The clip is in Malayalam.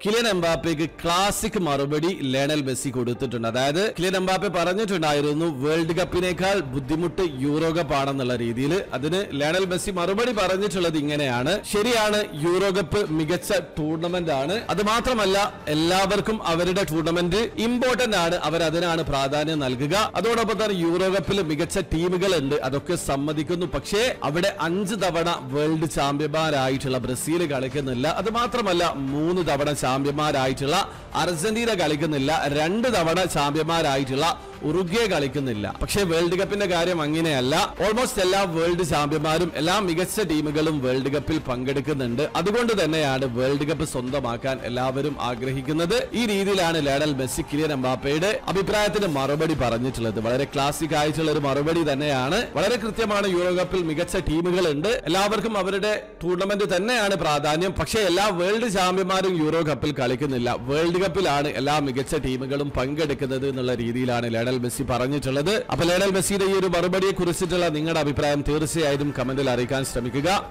കിലിയൻ എംബാപ്പയ്ക്ക് ക്ലാസിക് മറുപടി ലേണൽ മെസ്സി കൊടുത്തിട്ടുണ്ട് അതായത് കിലിയൻ എംബാപ്പെ പറഞ്ഞിട്ടുണ്ടായിരുന്നു വേൾഡ് കപ്പിനേക്കാൾ ബുദ്ധിമുട്ട് യൂറോ കപ്പ് ആണെന്നുള്ള രീതിയിൽ അതിന് ലേണൽ മെസ്സി മറുപടി പറഞ്ഞിട്ടുള്ളത് ഇങ്ങനെയാണ് ശരിയാണ് യൂറോ കപ്പ് മികച്ച ടൂർണമെന്റ് ആണ് അത് മാത്രമല്ല എല്ലാവർക്കും അവരുടെ ടൂർണമെന്റ് ഇമ്പോർട്ടന്റ് ആണ് അവർ അതിനാണ് പ്രാധാന്യം നൽകുക അതോടൊപ്പം തന്നെ യൂറോ കപ്പിൽ മികച്ച ടീമുകൾ ഉണ്ട് അതൊക്കെ സമ്മതിക്കുന്നു പക്ഷേ അവിടെ അഞ്ച് തവണ വേൾഡ് ചാമ്പ്യന്മാരായിട്ടുള്ള ബ്രസീൽ കളിക്കുന്നില്ല അത് മാത്രമല്ല മൂന്ന് തവണ ചാമ്പ്യന്മാരായിട്ടുള്ള അർജന്റീന കളിക്കുന്നില്ല രണ്ട് തവണ ചാമ്പ്യന്മാരായിട്ടുള്ള ഉറുഗ്വേ കളിക്കുന്നില്ല പക്ഷേ വേൾഡ് കപ്പിന്റെ കാര്യം അങ്ങനെയല്ല ഓൾമോസ്റ്റ് എല്ലാ വേൾഡ് ചാമ്പ്യന്മാരും എല്ലാ മികച്ച ടീമുകളും വേൾഡ് കപ്പിൽ പങ്കെടുക്കുന്നുണ്ട് അതുകൊണ്ട് തന്നെയാണ് വേൾഡ് കപ്പ് സ്വന്തമാക്കാൻ എല്ലാവരും ആഗ്രഹിക്കുന്നത് ഈ രീതിയിലാണ് ലേണൽ മെസ്സി കിലിയൻ എംബാപ്പയുടെ അഭിപ്രായത്തിന് മറുപടി പറഞ്ഞിട്ടുള്ളത് വളരെ ക്ലാസിക് ആയിട്ടുള്ള ഒരു മറുപടി തന്നെയാണ് വളരെ കൃത്യമാണ് യൂറോ കപ്പിൽ മികച്ച ടീമുകളുണ്ട് എല്ലാവർക്കും അവരുടെ ടൂർണമെന്റ് തന്നെയാണ് പ്രാധാന്യം പക്ഷേ എല്ലാ വേൾഡ് ചാമ്പ്യന്മാരും യൂറോ കപ്പിൽ കളിക്കുന്നില്ല വേൾഡ് കപ്പിലാണ് എല്ലാ മികച്ച ടീമുകളും പങ്കെടുക്കുന്നത് എന്നുള്ള രീതിയിലാണ് ലേണൽ മെസ്സി പറഞ്ഞിട്ടുള്ളത് അപ്പൊ ലേണൽ മെസ്സിയുടെ ഈ ഒരു മറുപടിയെ കുറിച്ചിട്ടുള്ള നിങ്ങളുടെ അഭിപ്രായം തീർച്ചയായിട്ടും കമന്റിൽ അറിയിക്കാൻ ശ്രമിക്കുക